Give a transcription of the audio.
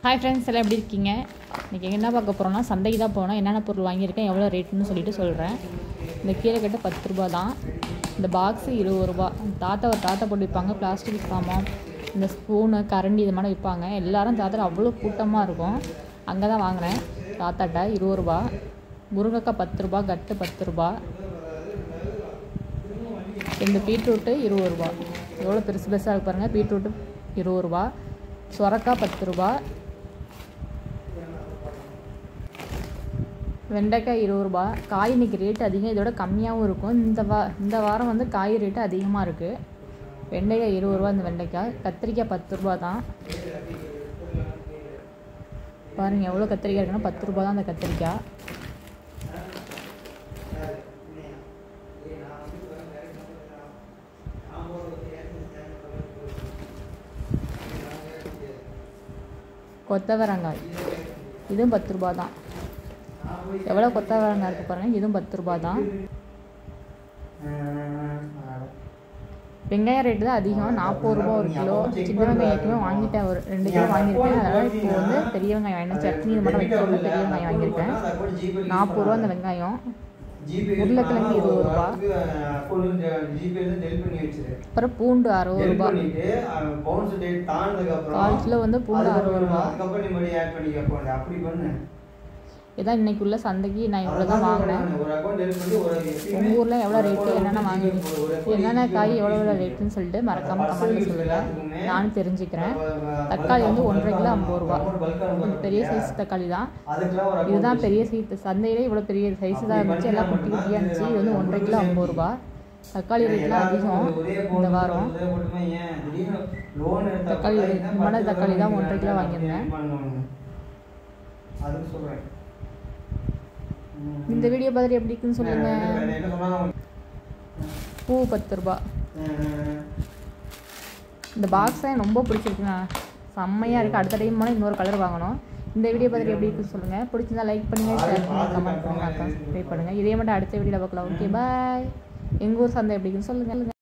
hi friends எல்லாம் எப்படி இருக்கீங்க இன்றைக்கி என்ன பார்க்க போகிறோம்னா சந்தைக்கு தான் போனோம் என்னென்ன பொருள் வாங்கியிருக்கேன் எவ்வளோ ரேட்டுன்னு சொல்லிட்டு சொல்கிறேன் இந்த கீரை கட்டு பத்து ரூபா தான் இந்த பாக்ஸு இருபது ரூபா தாத்தா ஒரு தாத்தா போட்டு விற்பாங்க பிளாஸ்டிக் சாமான் இந்த ஸ்பூனு கரண்டி இது மாதிரி விற்பாங்க எல்லாரும் தாத்தா அவ்வளோ கூட்டமாக இருக்கும் அங்கே தான் வாங்கினேன் தாத்தாட்ட இருபது ரூபா முருங்கைக்காய் பத்து ரூபா கட்டு பத்து ரூபா இந்த பீட்ரூட்டு இருபது ரூபா எவ்வளோ பெருசு பெருசாக இருக்கு பாருங்கள் பீட்ரூட்டு இருபது ரூபா சொரக்காய் பத்து ரூபா வெண்டைக்காய் இருபது ரூபா காய் இன்னைக்கு ரேட் அதிகம் இதோட கம்மியாகவும் இருக்கும் இந்த வா இந்த வாரம் வந்து காய் ரேட்டு அதிகமாக இருக்குது வெண்டைக்காய் இருபது ரூபா இந்த வெண்டைக்காய் கத்திரிக்காய் பத்து ரூபா தான் பாருங்கள் எவ்வளோ கத்திரிக்காய் இருக்குன்னா பத்து ரூபா தான் அந்த கத்திரிக்காய் கொத்தவரங்காய் இதுவும் பத்து ரூபா தான் எவ்வளோ கொத்தவரங்காய் இருக்குது பாருங்கள் இதுவும் பத்து ரூபா தான் வெங்காயம் ரேட்டு தான் அதிகம் நாற்பது ரூபா ஒரு கிலோ சின்ன வெங்காயம் ஏற்கனவே வாங்கிட்டேன் ஒரு ரெண்டு கிலோ வாங்கியிருக்கேன் அதனால் இப்போ வந்து பெரிய வெங்காயம் வாங்கினேன் சட்னி இது மட்டும் வைக்கிறது பெரிய வெங்காயம் வாங்கியிருக்கேன் நாற்பது ரூபா அந்த வெங்காயம் உருளைக்கிழங்கு இருபது ரூபா அப்புறம் பூண்டு அறுபது ரூபா கால் கிலோ வந்து பூண்டு அறுபது ரூபா இதான் இன்னைக்கு உள்ள சந்தைக்கு நான் இவ்வளோ தான் வாங்கினேன் உங்கள் ஊரில் எவ்வளோ ரேட்டு என்னென்ன வாங்குவீங்க என்னென்ன காய் எவ்வளோ எவ்வளோ ரேட்டுன்னு சொல்லிட்டு மறக்காமல் கமெண்ட்டில் சொல்லுங்கள் நானும் தெரிஞ்சுக்கிறேன் தக்காளி வந்து ஒன்றரை கிலோ ஐம்பது ரூபா கொஞ்சம் பெரிய சைஸ் தக்காளி தான் இதுதான் பெரிய சைஸ் சந்தையிலே இவ்வளோ பெரிய சைஸ் தான் இருந்துச்சு எல்லாம் குட்டி குட்டியாக இருந்துச்சு இது வந்து ஒன்றரை கிலோ ஐம்பது ரூபா தக்காளி ரேட்லாம் அதிகம் இந்த வாரம் தக்காளி மண தக்காளி தான் ஒன்றரை கிலோ வாங்கியிருந்தேன் அதுக்கு சொல்றேன் இந்த வீடியோ பார்த்துட்டு எப்படி இருக்குன்னு சொல்லுங்கள் பூ பத்து ரூபா இந்த பாக்ஸ் எனக்கு ரொம்ப பிடிச்சிருக்குண்ணா செம்மையாக இருக்குது அடுத்த டைம் போனால் இன்னொரு கலர் வாங்கணும் இந்த வீடியோ பார்த்துட்டு எப்படி இருக்குன்னு சொல்லுங்கள் பிடிச்சிருந்தா லைக் பண்ணுங்கள் ஷேர் பண்ணுங்கள் கமெண்ட் பண்ணுங்கள் சப்ஸ்கிரைப் பண்ணுங்கள் இதே மட்டும் அடுத்த வீடியோவில் பார்க்கலாம் ஓகே பாய் எங்கள் ஊர் சந்தை எப்படி இருக்குன்னு சொல்லுங்கள்